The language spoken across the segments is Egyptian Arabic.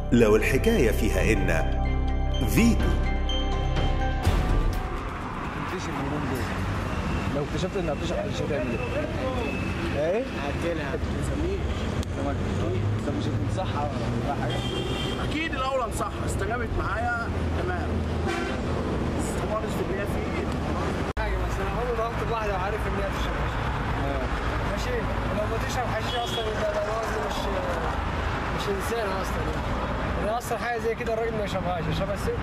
لو الحكاية فيها إن فيتو تنتشر اليومين دول لو اكتشفت انها بتشرب حشيش هتعمل ايه؟ ايه؟ هاكلها نسميه انت مش هتنصحها ولا حاجه؟ اكيد الاول انصحها استجابت معايا تمام استمرت في اللي هي فيه حاجه بس انا عمري ما هخطب واحده وعارف ان هي بتشرب حشيش ماشي ولو بتشرب حشيش اصلا يبقى ده قصدي مش مش انسان اصلا يعني يعني اصلا حاجه زي كده الراجل ما يشربهاش يشربها الست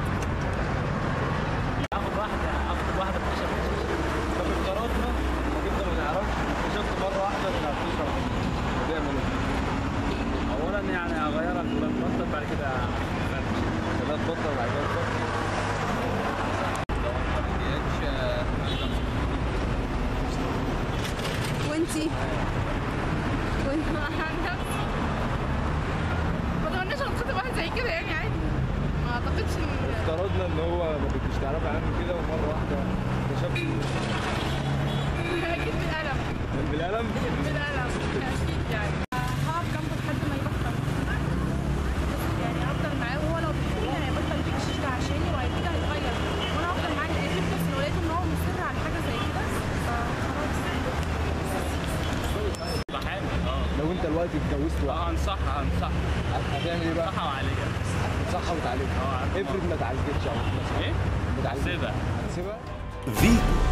اخد واحده اخد واحده بتشرب حشيش طب افترضنا انك انت ما تعرفش اكتشفت مره واحده انها بتشرب حشيش هتعمل ايه؟ اولا يعني هغيرها في تبطل بعد كده لا تبطل بعد كده تبطل لو ما لقيتش وانتي وانت ما اتمناش انخطب واحد زي كده يعني عادي ما اعتقدش ان افترضنا ان هو ما كنتش تعرفي عنه كده ومره واحده اكتشفت اكيد بالقلم بالقلم بالقلم اكيد يعني هقف جنبه لحد ما يبطل يعني هفضل معاه وهو لو بيحبني انا هيبطل يجيب الشيش ده عشاني وبعد كده هيتغير وانا هفضل معاه للاخر بس لو لقيت ان هو مصر على حاجه زي كده فخلاص بحاول اه لو انت دلوقتي اتجوزت واحده اه انصحها انصحها هتعمل ايه بقى؟ انصحها وعالجها صح وتعالجها اه عارف. افرض ما اتعالجتش او مثلا ايه؟ ما اتعالجتش سيبها هتسيبها فيتو